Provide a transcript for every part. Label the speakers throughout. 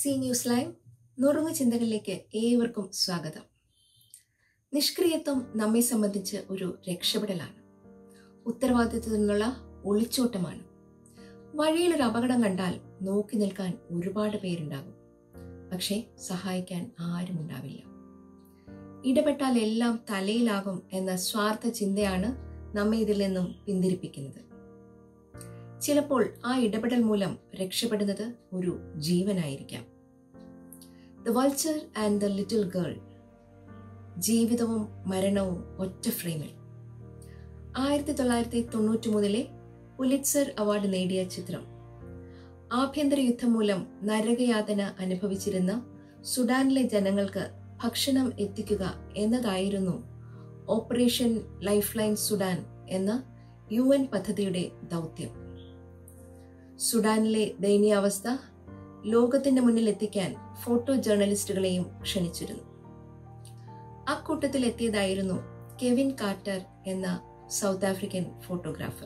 Speaker 1: C news live നുറുങ്ങു ചിന്തകളിലേക്ക് ഏവർക്കും സ്വാഗതം നിഷ്ക്രിയത്വം നമ്മെ സംബന്ധിച്ച് ഒരു രക്ഷപ്പെടലാണ് ഉത്തരവാദിത്വത്തിൽ നിന്നുള്ള ഒളിച്ചോട്ടമാണ് വഴിയിൽ ഒരു അപകടം കണ്ടാൽ നോക്കി നിൽക്കാൻ ഒരുപാട് പേരുണ്ടാകും പക്ഷേ സഹായിക്കാൻ ആരും ഉണ്ടാവില്ല ഇടപെട്ടാൽ എല്ലാം തലയിലാകും എന്ന സ്വാർത്ഥ ചിന്തയാണ് നമ്മെ ഇതിൽ നിന്നും പിന്തിരിപ്പിക്കുന്നത് ചിലപ്പോൾ ആ ഇടപെടൽ മൂലം രക്ഷപ്പെടുന്നത് ഒരു ജീവനായിരിക്കാം the vulture and the little girl ജീവിതവും മരണവും ഒറ്റ ഫ്രെയിമിൽ ആയിരത്തി തൊള്ളായിരത്തി തൊണ്ണൂറ്റി മൂന്നിലെ പുലിറ്റ്സർ അവാർഡ് നേടിയ ചിത്രം ആഭ്യന്തര യുദ്ധം മൂലം നരകയാതന അനുഭവിച്ചിരുന്ന സുഡാനിലെ ജനങ്ങൾക്ക് ഭക്ഷണം എത്തിക്കുക എന്നതായിരുന്നു ഓപ്പറേഷൻ ലൈഫ് ലൈൻ സുഡാൻ എന്ന യു എൻ പദ്ധതിയുടെ ദൗത്യം സുഡാനിലെ ദയനീയാവസ്ഥ ലോകത്തിന്റെ മുന്നിൽ എത്തിക്കാൻ ഫോട്ടോ ജേർണലിസ്റ്റുകളെയും ക്ഷണിച്ചിരുന്നു അക്കൂട്ടത്തിൽ എത്തിയതായിരുന്നു കെവിൻ കാർട്ടർ എന്ന സൗത്ത് ആഫ്രിക്കൻ ഫോട്ടോഗ്രാഫർ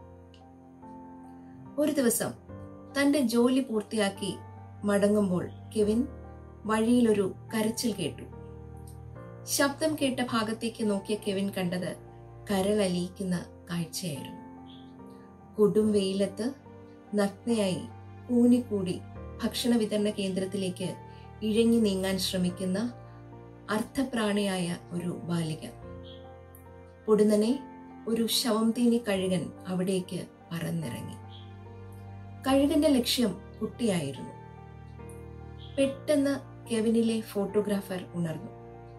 Speaker 1: ഒരു ദിവസം തന്റെ ജോലി പൂർത്തിയാക്കി മടങ്ങുമ്പോൾ കെവിൻ വഴിയിലൊരു കരച്ചിൽ കേട്ടു ശബ്ദം കേട്ട ഭാഗത്തേക്ക് നോക്കിയ കെവിൻ കണ്ടത് കരളലിയിക്കുന്ന കാഴ്ചയായിരുന്നു കൊടും വെയിലത്ത് നഗ്നയായി കൂനിക്കൂടി ഭക്ഷണ വിതരണ കേന്ദ്രത്തിലേക്ക് ഇഴഞ്ഞു നീങ്ങാൻ ശ്രമിക്കുന്ന അർത്ഥപ്രാണിയായ ഒരു ബാലിക പൊടുന്നനെ ഒരു ശവം തീനി കഴുകൻ അവിടേക്ക് പറന്നിറങ്ങി കഴുകന്റെ ലക്ഷ്യം കുട്ടിയായിരുന്നു പെട്ടെന്ന് കെവിനിലെ ഫോട്ടോഗ്രാഫർ ഉണർന്നു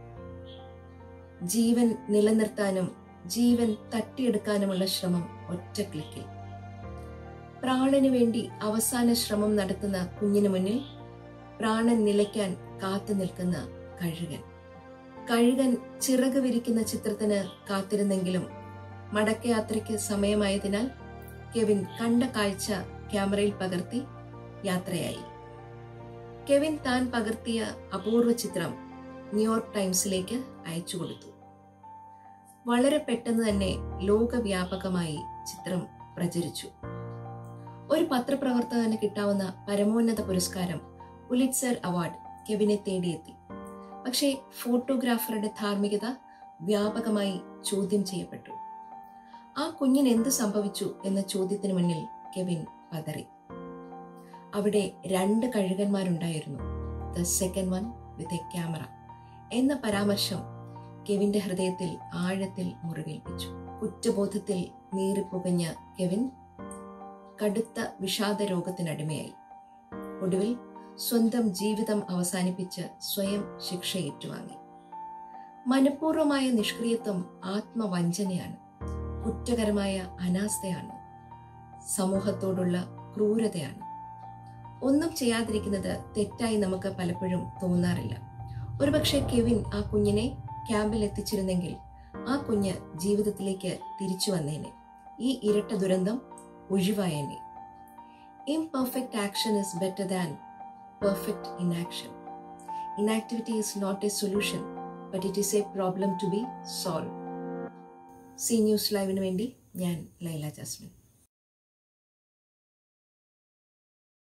Speaker 1: ജീവൻ നിലനിർത്താനും ജീവൻ തട്ടിയെടുക്കാനുമുള്ള ശ്രമം ഒറ്റ ക്ലിക്കിൽ പ്രാണന് വേണ്ടി അവസാന ശ്രമം നടത്തുന്ന കുഞ്ഞിനു മുന്നിൽ പ്രാണൻ നിലയ്ക്കാൻ കാത്തു നിൽക്കുന്ന കഴുകൻ കഴുകൻ ചിറക് വിരിക്കുന്ന ചിത്രത്തിന് കാത്തിരുന്നെങ്കിലും മടക്കയാത്രയ്ക്ക് സമയമായതിനാൽ കെവിൻ കണ്ട കാഴ്ച ക്യാമറയിൽ പകർത്തി യാത്രയായി കെവിൻ താൻ പകർത്തിയ അപൂർവ ചിത്രം ന്യൂയോർക്ക് ടൈംസിലേക്ക് അയച്ചു കൊടുത്തു വളരെ പെട്ടെന്ന് തന്നെ ലോകവ്യാപകമായി ചിത്രം പ്രചരിച്ചു ഒരു പത്രപ്രവർത്തകന് കിട്ടാവുന്ന പരമോന്നത പുരസ്കാരം പുലിറ്റ്സർ അവാർഡ് കെവിനെ തേടിയെത്തി പക്ഷേ ഫോട്ടോഗ്രാഫറുടെ ധാർമ്മികത വ്യാപകമായി ചോദ്യം ചെയ്യപ്പെട്ടു ആ കുഞ്ഞിന് എന്ത് സംഭവിച്ചു എന്ന ചോദ്യത്തിന് മുന്നിൽ കെവിൻ പതറി അവിടെ രണ്ട് കഴുകന്മാരുണ്ടായിരുന്നു the second one with a camera എന്ന പരാമർശം കെവിന്റെ ഹൃദയത്തിൽ ആഴത്തിൽ മുറിവേൽപ്പിച്ചു കുറ്റബോധത്തിൽ നീറിപ്പുകഞ്ഞ കെവിൻ കടുത്ത വിഷാദ രോഗത്തിനടിമയായി ഒടുവിൽ സ്വന്തം ജീവിതം അവസാനിപ്പിച്ച് സ്വയം ശിക്ഷ ഏറ്റുവാങ്ങി മനഃപൂർവമായ നിഷ്ക്രിയത്വം ആത്മവഞ്ചനയാണ് കുറ്റകരമായ അനാസ്ഥയാണ് സമൂഹത്തോടുള്ള ക്രൂരതയാണ് ഒന്നും ചെയ്യാതിരിക്കുന്നത് തെറ്റായി നമുക്ക് പലപ്പോഴും തോന്നാറില്ല ഒരുപക്ഷെ കെവിൻ ആ കുഞ്ഞിനെ ക്യാമ്പിൽ എത്തിച്ചിരുന്നെങ്കിൽ ആ കുഞ്ഞ് ജീവിതത്തിലേക്ക് തിരിച്ചു വന്നേനെ ഈ ഇരട്ട ദുരന്തം ഒഴിവായേനെ imperfect action is better than perfect inaction inactivity is not a solution but it is a problem to be solve C news ലൈവിന് വേണ്ടി ഞാൻ ലൈല ജാസ്മിൻ